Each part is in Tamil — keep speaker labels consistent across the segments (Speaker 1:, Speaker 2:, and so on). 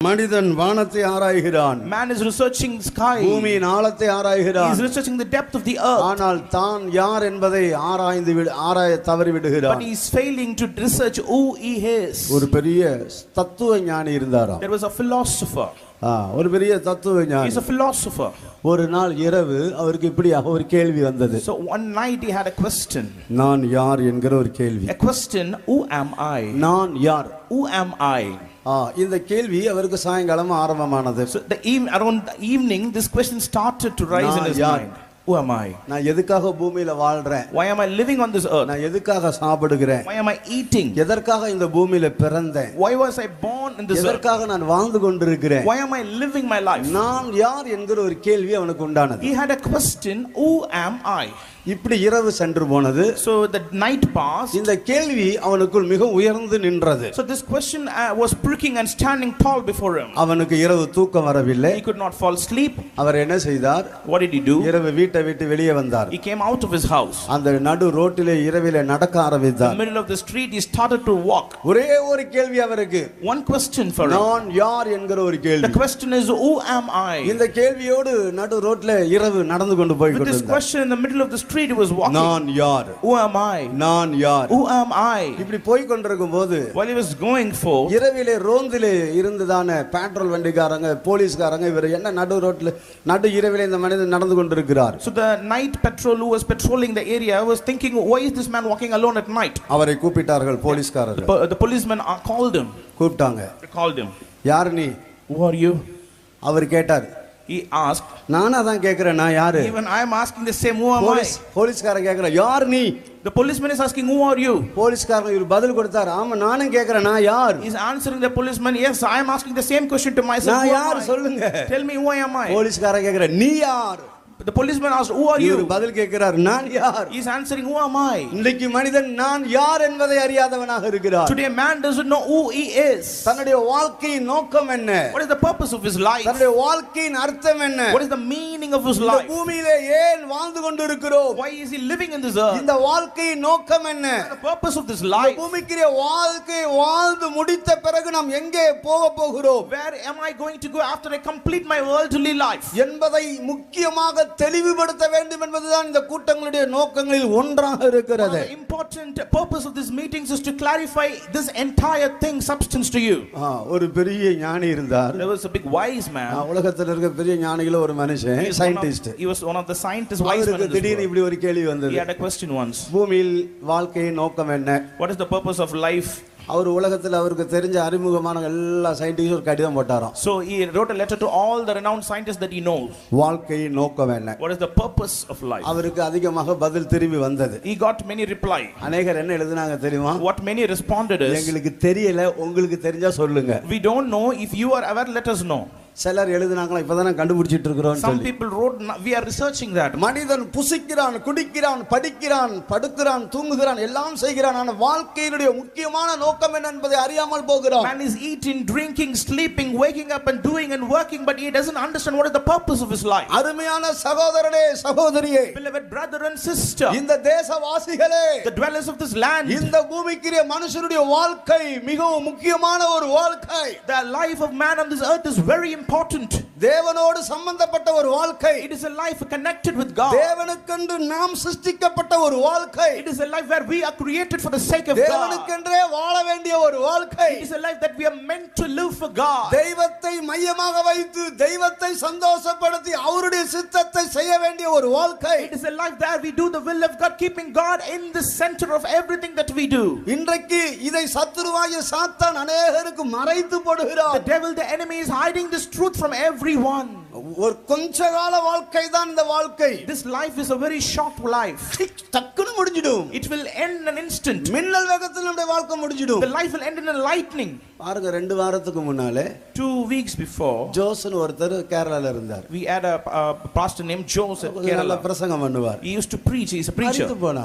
Speaker 1: மனிதன் வானத்தை ஆராய்கிறான்
Speaker 2: Man is researching sky.
Speaker 1: பூமியின் ஆழத்தை
Speaker 2: He
Speaker 1: ஆராய்கிறான்
Speaker 2: is researching the depth of the earth.
Speaker 1: ஆனால் தான் யார் என்பதை ஆராய்ந்து விடு ஆராய தவறி
Speaker 2: But
Speaker 1: விடுகிறான்
Speaker 2: he is failing to research who he is.
Speaker 1: ஒரு பெரிய தத்துவ ஞானி இருந்தாராம்
Speaker 2: There was a philosopher.
Speaker 1: ஆ, ஒரு பெரிய தத்துவ ஞானி
Speaker 2: He's a philosopher.
Speaker 1: ஒரு நாள் இரவு அவருக்கு இப்படியாக ஒரு கேள்வி வந்தது
Speaker 2: So one night he had a question.
Speaker 1: நான் யார் என்கிற ஒரு கேள்வி
Speaker 2: A question, who am I?
Speaker 1: நான் யார்
Speaker 2: Who am I?
Speaker 1: ஆ, இந்த கேள்வி அவருக்கு சாயங்காலம் ஆரம்பமானது
Speaker 2: So the eve- around the evening, this question started to rise in
Speaker 1: நான்
Speaker 2: his
Speaker 1: யார்?
Speaker 2: mind. Who am I?
Speaker 1: நான் எதுக்காக பூமியில வாழ்றேன்
Speaker 2: Why am I living on this earth?
Speaker 1: நான் எதுக்காக சாப்பிடுகிறேன்
Speaker 2: Why am I eating?
Speaker 1: எதற்காக இந்த பூமியில பிறந்தேன்
Speaker 2: Why was I born in this earth?
Speaker 1: எதற்காக நான் வாழ்ந்து கொண்டிருக்கிறேன்
Speaker 2: Why am I living my life?
Speaker 1: நான் யார் என்கிற ஒரு கேள்வி அவனுக்கு உண்டானது
Speaker 2: He had a question, who am I?
Speaker 1: இப்படி இரவு சென்று போனது
Speaker 2: So the night passed.
Speaker 1: இந்த கேள்வி அவனுக்குள் மிக உயர்ந்து நின்றது
Speaker 2: So this question uh, was pricking and standing tall before him.
Speaker 1: அவனுக்கு இரவு தூக்கம் வரவில்லை
Speaker 2: He could not fall asleep.
Speaker 1: அவர் என்ன செய்தார்
Speaker 2: What did he do?
Speaker 1: இரவு வீட்டை விட்டு வெளியே வந்தார்
Speaker 2: He came out of his house.
Speaker 1: அந்த நடு ரோட்டிலே இரவிலே நடக்க
Speaker 2: In the
Speaker 1: ஆரம்பித்தார்
Speaker 2: middle of the street, he started to walk.
Speaker 1: ஒரே ஒரு கேள்வி அவருக்கு
Speaker 2: One question for him.
Speaker 1: நான் யார் என்கிற ஒரு
Speaker 2: The
Speaker 1: கேள்வி
Speaker 2: question is, who am I?
Speaker 1: இந்த கேள்வியோடு நடு ரோட்ல இரவு நடந்து கொண்டு போய்
Speaker 2: With this
Speaker 1: கொண்டிருந்தார்
Speaker 2: question in the middle of the street, he was walking.
Speaker 1: நான் யார்
Speaker 2: Who am I?
Speaker 1: நான் யார்
Speaker 2: Who am I?
Speaker 1: இப்படி போய் கொண்டிருக்கும் போது
Speaker 2: While he was going for,
Speaker 1: இரவிலே ரோந்திலே இருந்துதானே பெட்ரோல் வண்டிக்காரங்க போலீஸ்காரங்க இவர் என்ன நடு ரோட்ல நடு இரவிலே இந்த மனிதன் நடந்து கொண்டிருக்கிறார்
Speaker 2: so the night patrol who was patrolling the area was thinking, why is this man walking alone at night?
Speaker 1: அவரை கூப்பிட்டார்கள் போலீஸ்காரர்கள்
Speaker 2: But the policeman uh, called him.
Speaker 1: கூப்பிட்டாங்க
Speaker 2: They called him.
Speaker 1: யார் நீ
Speaker 2: Who are you?
Speaker 1: அவர் கேட்டார்
Speaker 2: He asked.
Speaker 1: நானா தான் கேக்குறேன் நான் யாரு
Speaker 2: Even I am asking the same. Who am
Speaker 1: police
Speaker 2: I?
Speaker 1: போலீஸ்காரன் கேக்குறேன் யார் நீ
Speaker 2: The policeman is asking, Who are you?
Speaker 1: போலீஸ்காரன் இவர் பதில் கொடுத்தார் ஆமா நானும் கேக்குறேன் நான் யார்
Speaker 2: He's answering the policeman, Yes, I am asking the same question to myself.
Speaker 1: நான்
Speaker 2: Who am
Speaker 1: யார்
Speaker 2: I?
Speaker 1: சொல்லுங்க
Speaker 2: Tell me, who am I?
Speaker 1: போலீஸ்காரன் கேக்குறேன் நீ யார்
Speaker 2: The policeman asked, Who are
Speaker 1: இவர்
Speaker 2: you?
Speaker 1: பதில் கேட்கிறார் நான் யார்
Speaker 2: He's answering, Who am I?
Speaker 1: இன்றைக்கு மனிதன் நான் யார் என்பதை அறியாதவனாக இருக்கிறார்
Speaker 2: Today, man doesn't know who he is.
Speaker 1: தன்னுடைய வாழ்க்கையின் நோக்கம் என்ன
Speaker 2: What is the purpose of his life?
Speaker 1: தன்னுடைய வாழ்க்கையின் அர்த்தம் என்ன
Speaker 2: What is the meaning of his
Speaker 1: இந்த
Speaker 2: life?
Speaker 1: பூமியிலே ஏன் வாழ்ந்து கொண்டிருக்கிறோம்
Speaker 2: Why is he living in this earth?
Speaker 1: இந்த வாழ்க்கையின் நோக்கம் என்ன
Speaker 2: What is the purpose of this
Speaker 1: இந்த
Speaker 2: life?
Speaker 1: பூமிக்குரிய வாழ்க்கை வாழ்ந்து முடித்த பிறகு நாம் எங்கே போக போகிறோம்
Speaker 2: Where am I going to go after I complete my worldly life?
Speaker 1: என்பதை முக்கியமாக தெளிவுபடுத்த வேண்டும் என்பதுதான் இந்த கூட்டங்களுடைய நோக்கங்களில் ஒன்றாக
Speaker 2: One of
Speaker 1: இருக்கிறது
Speaker 2: the important purpose of these meetings is to clarify this entire thing substance to you.
Speaker 1: ஆ, ஒரு பெரிய ஞானி இருந்தார்
Speaker 2: There was a big wise
Speaker 1: ah,
Speaker 2: man.
Speaker 1: உலகத்துல இருக்க பெரிய ஞானிகள ஒரு மனுஷன்
Speaker 2: He was one of-
Speaker 1: scientist
Speaker 2: He was one of the scientists, wise men
Speaker 1: அவருக்கு
Speaker 2: in this
Speaker 1: திடீர்னு
Speaker 2: world.
Speaker 1: இப்படி ஒரு கேள்வி
Speaker 2: He
Speaker 1: வந்தது
Speaker 2: had a question once.
Speaker 1: பூமியில் வாழ்க்கையின் நோக்கம் என்ன
Speaker 2: What is the purpose of life?
Speaker 1: அவர் உலகத்துல அவருக்கு தெரிஞ்ச அறிமுகமான எல்லா சயின்டிஸ்டும் ஒரு கடிதம் போட்டாராம்
Speaker 2: So he wrote a letter to all the renowned scientists that he knows.
Speaker 1: வாழ்க்கையின் நோக்கம் என்ன
Speaker 2: What is the purpose of life?
Speaker 1: அவருக்கு அதிகமாக பதில் திரும்பி வந்தது
Speaker 2: He got many reply.
Speaker 1: அநேகர் என்ன எழுதுனாங்க தெரியுமா
Speaker 2: What many responded is,
Speaker 1: எங்களுக்கு தெரியல உங்களுக்கு தெரிஞ்சா சொல்லுங்க
Speaker 2: we don't know. If you are aware, let us know.
Speaker 1: சிலர் எழுதுனாங்களா இப்பதான் கண்டுபிடிச்சிட்டு இருக்கிறோம்
Speaker 2: Some
Speaker 1: சொல்லி
Speaker 2: people wrote, "No, we are researching that.
Speaker 1: மனிதன் புசிக்கிறான் குடிக்கிறான் படிக்கிறான் படுக்கிறான் தூங்குகிறான் எல்லாம் செய்கிறான் ஆனால் வாழ்க்கையினுடைய முக்கியமான நோக்கம் என்ன என்பதை அறியாமல் போகிறான்
Speaker 2: Man is eating, drinking, sleeping, waking up and doing and working, but he doesn't understand what is the purpose of his life.
Speaker 1: அருமையான சகோதரனே சகோதரியே
Speaker 2: Beloved brother and sister,
Speaker 1: இந்த தேசவாசிகளே
Speaker 2: the dwellers of this land,
Speaker 1: இந்த பூமிக்குரிய மனுஷனுடைய வாழ்க்கை மிகவும் முக்கியமான ஒரு வாழ்க்கை
Speaker 2: the life of man on this earth is very important.
Speaker 1: தேவனோடு சம்பந்தப்பட்ட ஒரு வாழ்க்கை
Speaker 2: It is a life connected with God.
Speaker 1: தேவனுக்கென்று நாம் சிருஷ்டிக்கப்பட்ட ஒரு வாழ்க்கை
Speaker 2: It is a life where we are created for the sake of God.
Speaker 1: தேவனுக்கென்றே வாழ வேண்டிய ஒரு வாழ்க்கை
Speaker 2: It is a life that we are meant to live for God.
Speaker 1: தெய்வத்தை மையமாக வைத்து தெய்வத்தை சந்தோஷப்படுத்தி அவருடைய சித்தத்தை செய்ய வேண்டிய ஒரு வாழ்க்கை
Speaker 2: It is a life that we do the will of God, keeping God in the center of everything that we do.
Speaker 1: இன்றைக்கு இதை சத்துருவாகிய சாத்தான் அநேகருக்கு மறைத்து
Speaker 2: The
Speaker 1: போடுகிறார்
Speaker 2: devil, the enemy, is hiding this truth from everyone.
Speaker 1: ஒரு கொஞ்ச கால வாழ்க்கை தான் இந்த வாழ்க்கை
Speaker 2: This life is a very short life.
Speaker 1: டக்குன்னு முடிஞ்சிடும்
Speaker 2: It will end in an instant.
Speaker 1: மின்னல் வேகத்தில் நம்முடைய வாழ்க்கை முடிஞ்சிடும்
Speaker 2: The life will end in a lightning.
Speaker 1: பாருங்க ரெண்டு வாரத்துக்கு முன்னாலே
Speaker 2: Two weeks before,
Speaker 1: ஜோசன் ஒருத்தர் கேரளால இருந்தார்
Speaker 2: we had a, a pastor named Joseph
Speaker 1: கொஞ்சம் நல்ல
Speaker 2: Kerala.
Speaker 1: பிரசங்கம் பண்ணுவார்
Speaker 2: He used to preach. He's a preacher.
Speaker 1: மரித்து போனார்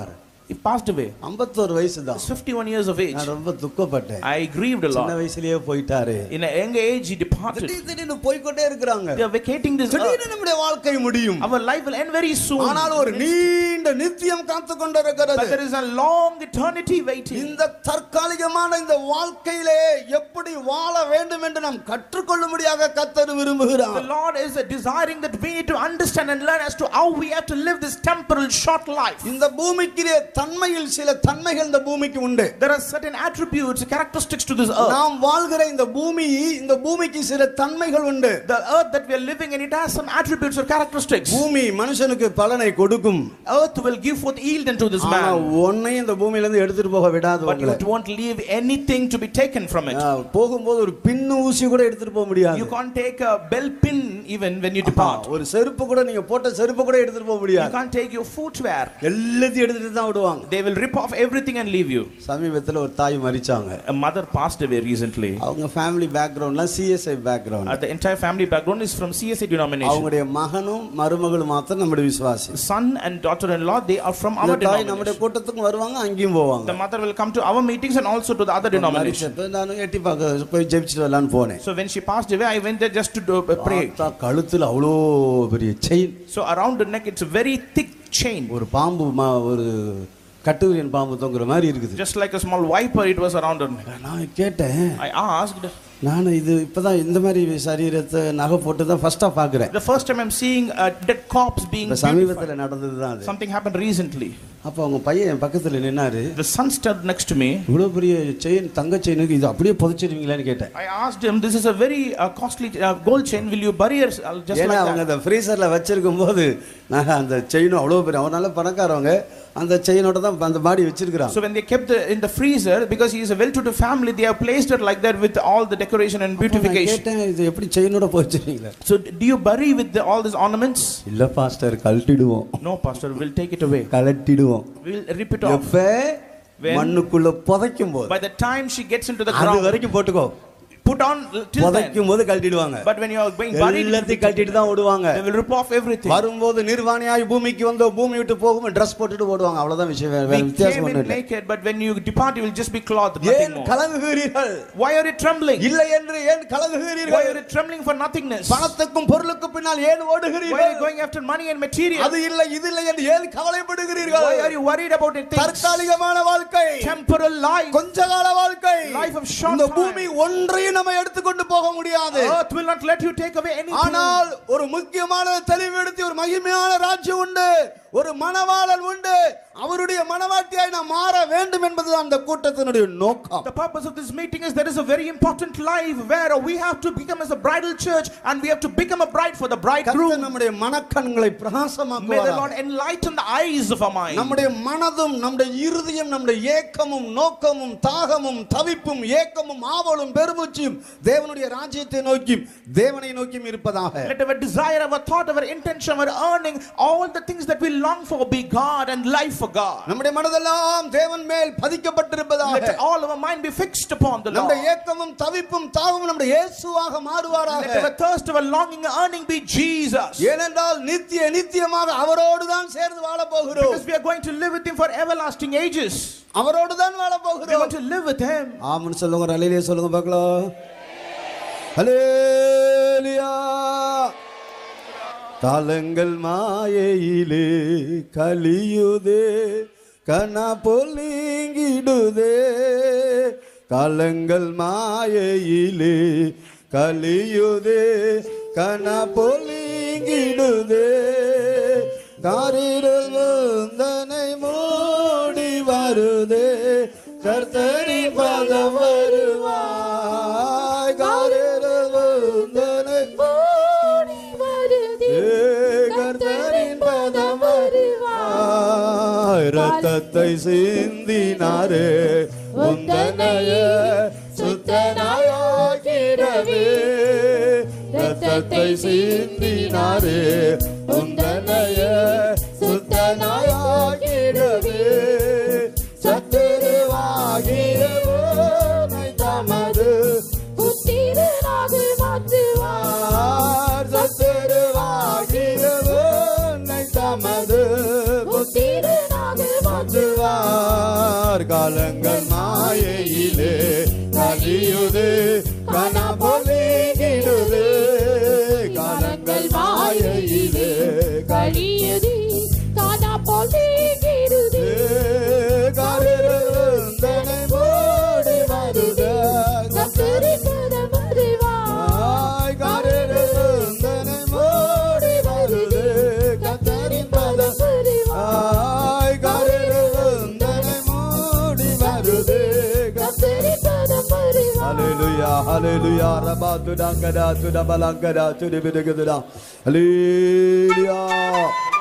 Speaker 2: he passed away.
Speaker 1: ஐம்பத்தோரு வயசு தான்
Speaker 2: He's 51 years of age.
Speaker 1: நான் ரொம்ப துக்கப்பட்டேன்
Speaker 2: I grieved a
Speaker 1: சின்ன
Speaker 2: lot.
Speaker 1: வயசுலயே போயிட்டாரு
Speaker 2: In a young age, he departed.
Speaker 1: திடீர் திடீர்னு போய்க்கொண்டே இருக்கிறாங்க
Speaker 2: They are vacating this earth.
Speaker 1: திடீர்னு நம்முடைய வாழ்க்கை முடியும்
Speaker 2: Our life will end very soon.
Speaker 1: ஆனால் ஒரு நீண்ட நித்தியம் காத்து கொண்டிருக்கிறது
Speaker 2: But there is a long eternity waiting.
Speaker 1: இந்த தற்காலிகமான இந்த வாழ்க்கையிலே எப்படி வாழ வேண்டும் என்று நாம் கற்றுக்கொள்ளும்படியாக கத்தர்
Speaker 2: The
Speaker 1: விரும்புகிறார்
Speaker 2: Lord is desiring that we need to understand and learn as to how we have to live this temporal short life.
Speaker 1: இந்த பூமிக்கிலே தன்மையில் சில தன்மைகள் இந்த பூமிக்கு உண்டு
Speaker 2: There are certain attributes, characteristics to this earth.
Speaker 1: நாம் வாழ்கிற இந்த பூமி இந்த பூமிக்கு சில தன்மைகள் உண்டு
Speaker 2: The earth that we are living in, it has some attributes or characteristics.
Speaker 1: பூமி மனுஷனுக்கு பலனை கொடுக்கும்
Speaker 2: Earth will give forth yield unto this
Speaker 1: ஆனா
Speaker 2: man,
Speaker 1: உன்னையும் இந்த பூமியில இருந்து எடுத்துட்டு போக விடாது
Speaker 2: but
Speaker 1: உங்களை
Speaker 2: it won't leave anything to be taken from it.
Speaker 1: ஆ, போகும்போது ஒரு பின்னு ஊசி கூட எடுத்துட்டு போக முடியாது
Speaker 2: You can't take a bell pin even when you depart.
Speaker 1: ஒரு செருப்பு கூட நீங்க போட்ட செருப்பு கூட எடுத்துட்டு போக
Speaker 2: You
Speaker 1: முடியாது
Speaker 2: can't take your footwear.
Speaker 1: எல்லாத்தையும் எடுத்துட்டு தான் விடுவாங்க
Speaker 2: They will rip off everything and leave you.
Speaker 1: சமீபத்துல ஒரு தாய் மரிச்சாங்க
Speaker 2: A mother passed away recently.
Speaker 1: அவங்க ஃபேமிலி பேக்ரவுண்ட்லாம் CSI
Speaker 2: Uh,
Speaker 1: background
Speaker 2: the entire family background is from CSA denomination.
Speaker 1: அவங்களுடைய மகனும் மருமகளும் மாத்திரம் நம்முடைய விசுவாசி
Speaker 2: Son and daughter-in-law, they are from
Speaker 1: இந்த
Speaker 2: our
Speaker 1: தாய் நம்முடைய
Speaker 2: denomination.
Speaker 1: கூட்டத்துக்கும் வருவாங்க அங்கேயும் போவாங்க
Speaker 2: The mother will come to our meetings and also to the other denomination.
Speaker 1: மரிச்சப்ப நான் எட்டி பார்க்க போய் ஜெபிச்சுட்டு வரலான்னு போனேன்
Speaker 2: So when she passed away, I went there just to do, uh, pray.
Speaker 1: பார்த்தா கழுத்துல அவ்வளோ பெரிய chain
Speaker 2: So around the neck, it's a very thick chain.
Speaker 1: ஒரு பாம்பு மா- ஒரு கட்டுவிரியன் பாம்பு தொங்குற மாதிரி இருக்குது
Speaker 2: Just like a small viper, it was around her neck.
Speaker 1: நான் கேட்டேன்
Speaker 2: I asked,
Speaker 1: நான் இது இப்பதான் இந்த மாதிரி சரீரத்தை நகை போட்டு தான் ஃபர்ஸ்டா பாக்குறேன்
Speaker 2: the first time I'm seeing a dead corpse being
Speaker 1: இப்ப
Speaker 2: beautified.
Speaker 1: சமீபத்துல நடந்தது தான் அது
Speaker 2: Something happened recently.
Speaker 1: அப்ப அவங்க பையன் என் பக்கத்துல நின்னாரு
Speaker 2: The son stood next to me.
Speaker 1: இவ்வளவு பெரிய செயின் தங்க செயினுக்கு இது அப்படியே புதைச்சிருவீங்களான்னு கேட்டேன்
Speaker 2: I asked him, this is a very uh, costly uh, gold chain. Will you bury it uh, just
Speaker 1: ஏன்னா
Speaker 2: like
Speaker 1: அவங்க
Speaker 2: that?
Speaker 1: அந்த ஃப்ரீசர்ல வச்சிருக்கும் போது நான் அந்த செயினும் அவ்வளவு பெரிய அவன் நல்ல பணக்காரவங்க அந்த செயினோட தான் அந்த பாடி வச்சிருக்கிறான்
Speaker 2: So when they kept it in the freezer, because he is a well-to-do family, they have placed it like that with all the decoration and
Speaker 1: நான்
Speaker 2: beautification.
Speaker 1: கேட்டேன் இது எப்படி செயினோட போச்சிருக்கீங்களா
Speaker 2: So do you bury with the, all these ornaments?
Speaker 1: இல்ல பாஸ்டர் கழட்டிடுவோம்
Speaker 2: No, pastor. We'll take it away.
Speaker 1: கழட்டிடுவோம்
Speaker 2: We'll rip it off.
Speaker 1: எப்ப
Speaker 2: When?
Speaker 1: மண்ணுக்குள்ள புதைக்கும் போது
Speaker 2: By the time she gets into the
Speaker 1: அது
Speaker 2: ground,
Speaker 1: வரைக்கும் போட்டுக்கோ
Speaker 2: put on till then.
Speaker 1: புதைக்கும் போது கழட்டிடுவாங்க
Speaker 2: But when you are going buried,
Speaker 1: எல்லாத்தையும் கழட்டிட்டு தான் விடுவாங்க
Speaker 2: they will rip off everything.
Speaker 1: வரும்போது நிர்வாணியாய் பூமிக்கு வந்து பூமி விட்டு போகும் ட்ரெஸ் போட்டுட்டு ஓடுவாங்க அவ்வளவுதான் விஷயம் வேற வேற
Speaker 2: We
Speaker 1: வித்தியாசம்
Speaker 2: came
Speaker 1: ஒண்ணும்
Speaker 2: in
Speaker 1: இல்லை
Speaker 2: naked, but when you depart, you will just be clothed, nothing
Speaker 1: ஏன்
Speaker 2: more.
Speaker 1: கலங்குகிறீர்கள்
Speaker 2: Why are you trembling?
Speaker 1: இல்லை என்று ஏன்
Speaker 2: Why
Speaker 1: கலங்குகிறீர்கள்
Speaker 2: are you trembling for nothingness?
Speaker 1: பணத்துக்கும் பொருளுக்கு பின்னால் ஏன்
Speaker 2: Why are
Speaker 1: ஓடுகிறீர்கள்
Speaker 2: you going after money and material?
Speaker 1: அது இல்லை இது இல்லை என்று ஏன் கவலைப்படுகிறீர்கள்
Speaker 2: Why are you worried about it? Things?
Speaker 1: தற்காலிகமான வாழ்க்கை
Speaker 2: Temporal life.
Speaker 1: கொஞ்ச கால வாழ்க்கை
Speaker 2: Life of short
Speaker 1: இந்த
Speaker 2: time.
Speaker 1: பூமி ஒன்றையும் நம்ம எடுத்துக்கொண்டு போக முடியாது
Speaker 2: Earth will not let you take away anything.
Speaker 1: ஆனால் ஒரு முக்கியமான தெளிவெடுத்து ஒரு மகிமையான ராஜ்யம் உண்டு ஒரு மணவாளன் உண்டு அவருடைய மணவாட்டியாய் நாம் மாற வேண்டும் என்பதுதான் அந்த கூட்டத்தினுடைய நோக்கம்
Speaker 2: The purpose of this meeting is there is a very important life where we have to become as a bridal church and we have to become a bride for the
Speaker 1: கர்த்தர்
Speaker 2: bridegroom.
Speaker 1: நம்முடைய மனக்கண்களை
Speaker 2: May the
Speaker 1: பிரகாசமாக்குவார்
Speaker 2: Lord enlighten the eyes of our mind.
Speaker 1: நம்முடைய மனதும் நம்முடைய இருதயம் நம்முடைய ஏக்கமும் நோக்கமும் தாகமும் தவிப்பும் ஏக்கமும் ஆவலும் பெருமூச்சியும் தேவனுடைய ராஜ்யத்தை நோக்கியும் தேவனை நோக்கியும் இருப்பதாக
Speaker 2: Let our desire, our thought, our intention, our earning, all the things that we long for be God and life for God.
Speaker 1: நம்முடைய மனதெல்லாம் தேவன் மேல் பதிக்கப்பட்டிருப்பதாக
Speaker 2: Let all our mind be fixed upon the Lord.
Speaker 1: நம்முடைய ஏக்கமும் தவிப்பும் தாகமும் நம்முடைய இயேசுவாக
Speaker 2: Let
Speaker 1: மாறுவாராக
Speaker 2: our thirst, our longing, earning be Jesus.
Speaker 1: ஏனென்றால் நித்திய நித்தியமாக அவரோடு தான் சேர்ந்து வாழ போகிறோம்
Speaker 2: Because we are going to live with Him for everlasting ages.
Speaker 1: அவரோடு தான் வாழ
Speaker 2: We are
Speaker 1: போகிறோம்
Speaker 2: going to live with Him.
Speaker 1: ஆமன் சொல்லுங்க ஒரு அலையிலே சொல்லுங்க பார்க்கலாம் ஹalleluya காலங்கள் மாயையிலே கலியுதே கனா பொலிங்கிடுதே காலங்கள் மாயையிலே கலியுதே கனா பொலிங்கிடுதே காரிருள் முந்தனை மூடி வருதே கர்த்தரி பதம் வருவாய் காரிருள் முந்தனை
Speaker 3: ஓடி வருதே கர்த்தரின் பதம் வருவாய்
Speaker 1: ரத்தத்தை சிந்தினாரே உந்தனைய சுத்தனாயாக்கிறவே ரத்தத்தை சிந்தினாரே உந்தனைய சுத்தனாயாக்கிறவே சத்துருவாகியவோனை தமது
Speaker 3: புத்திரனாக மாற்றுவார்
Speaker 1: சத்துருவாகியவோனை தமது
Speaker 3: புத்திரனாக மாற்றுவார்
Speaker 1: Hallelujah. Rabba tu dangada tu da balangada tu di bidagada. Hallelujah.